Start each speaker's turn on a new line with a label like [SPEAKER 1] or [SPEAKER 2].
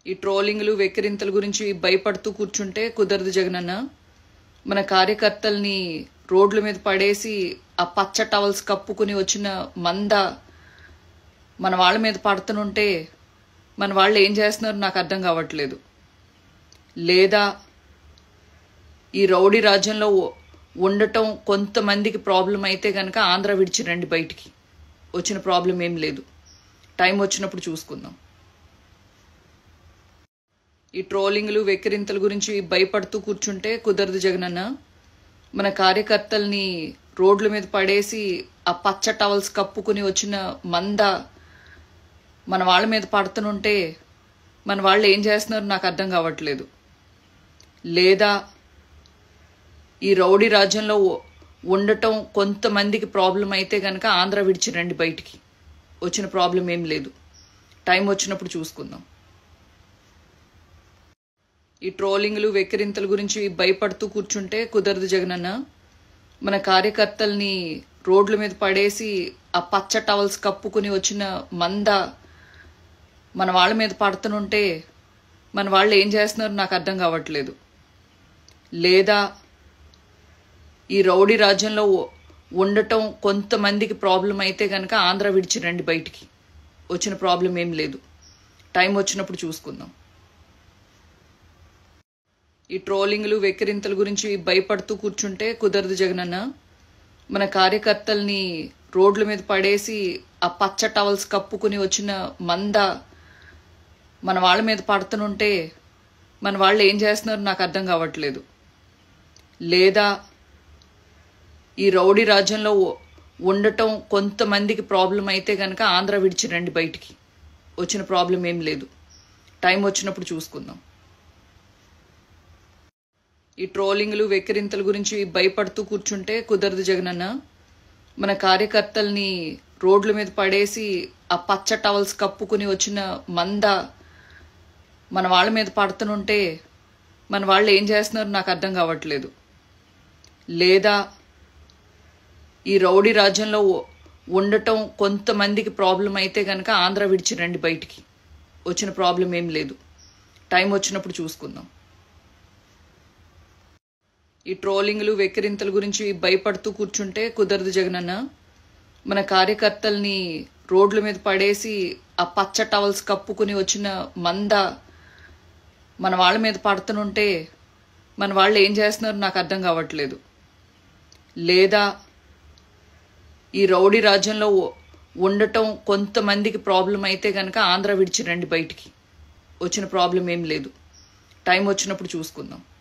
[SPEAKER 1] ఈ ట్రోలింగ్లు వెక్కిరింతల గురించి భయపడుతూ కూర్చుంటే కుదరదు జగనన్న మన కార్యకర్తల్ని రోడ్ల మీద పడేసి ఆ పచ్చ టవల్స్ కప్పుకుని వచ్చిన మంద మన వాళ్ళ మీద పడుతుంటే మన వాళ్ళు ఏం చేస్తున్నారు నాకు అర్థం కావట్లేదు లేదా ఈ రౌడీ రాజ్యంలో ఉ- ఉండటం కొంతమందికి ప్రాబ్లం అయితే కనుక ఆంధ్ర విడిచి రండి బయటికి వచ్చిన ప్రాబ్లం ఏం లేదు టైం వచ్చినప్పుడు చూసుకుందాం ఈ ట్రోలింగ్లు వెక్కిరింతల గురించి భయపడుతూ కూర్చుంటే కుదరదు జగనన్న మన కార్యకర్తల్ని రోడ్ల మీద పడేసి ఆ పచ్చ టవల్స్ కప్పుకుని వచ్చిన మంద మన వాళ్ళ మీద పడుతుంటే మన వాళ్ళు ఏం చేస్తున్నారు నాకు అర్థం కావట్లేదు లేదా ఈ రౌడీ రాజ్యంలో ఉ- ఉండటం కొంతమందికి ప్రాబ్లం అయితే కనుక ఆంధ్ర విడిచి రండి బయటికి వచ్చిన ప్రాబ్లం ఏం లేదు టైం వచ్చినప్పుడు చూసుకుందాం ఈ ట్రోలింగ్లు వెక్కిరింతల గురించి భయపడుతూ కూర్చుంటే కుదరదు జగనన్న మన కార్యకర్తల్ని రోడ్ల మీద పడేసి ఆ పచ్చ టవల్స్ కప్పుకుని వచ్చిన మంద మన వాళ్ళ మీద పడుతుంటే మన వాళ్ళు ఏం చేస్తున్నారు నాకు అర్థం కావట్లేదు లేదా ఈ రౌడీ రాజ్యంలో ఉ- ఉండటం కొంతమందికి ప్రాబ్లం అయితే కనుక ఆంధ్ర విడిచి రండి బయటికి వచ్చిన ప్రాబ్లం ఏం లేదు టైం వచ్చినప్పుడు చూసుకుందాం ఈ ట్రోలింగ్లు వెక్కిరింతల గురించి భయపడుతూ కూర్చుంటే కుదరదు జగనన్న మన కార్యకర్తల్ని రోడ్ల మీద పడేసి ఆ పచ్చ టవల్స్ కప్పుకుని వచ్చిన మంద మన వాళ్ళ మీద పడుతుంటే మన వాళ్ళు ఏం చేస్తున్నారు నాకు అర్థం కావట్లేదు లేదా ఈ రౌడీ రాజ్యంలో ఉ- ఉండటం కొంతమందికి ప్రాబ్లం అయితే కనుక ఆంధ్ర విడిచి రండి బయటికి వచ్చిన ప్రాబ్లం ఏం లేదు టైం వచ్చినప్పుడు చూసుకుందాం ఈ ట్రోలింగ్లు వెక్కిరింతల గురించి భయపడుతూ కూర్చుంటే కుదరదు జగనన్న మన కార్యకర్తల్ని రోడ్ల మీద పడేసి ఆ పచ్చ టవల్స్ కప్పుకుని వచ్చిన మంద మన వాళ్ళ మీద పడుతుంటే మన వాళ్ళు ఏం చేస్తున్నారు నాకు అర్థం కావట్లేదు లేదా ఈ రౌడీ రాజ్యంలో ఉ- ఉండటం కొంతమందికి ప్రాబ్లం అయితే కనుక ఆంధ్ర విడిచి రండి బయటికి వచ్చిన ప్రాబ్లం ఏం లేదు టైం వచ్చినప్పుడు చూసుకుందాం ఈ ట్రోలింగ్లు వెక్కిరింతల గురించి భయపడుతూ కూర్చుంటే కుదరదు జగనన్న మన కార్యకర్తల్ని రోడ్ల మీద పడేసి ఆ పచ్చ టవల్స్ కప్పుకుని వచ్చిన మంద మన వాళ్ళ మీద పడుతుంటే మన వాళ్ళు ఏం చేస్తున్నారు నాకు అర్థం కావట్లేదు లేదా ఈ రౌడీ రాజ్యంలో ఉ- ఉండటం కొంతమందికి ప్రాబ్లం అయితే కనుక ఆంధ్ర విడిచి రండి బయటికి వచ్చిన ప్రాబ్లం ఏం లేదు టైం వచ్చినప్పుడు చూసుకుందాం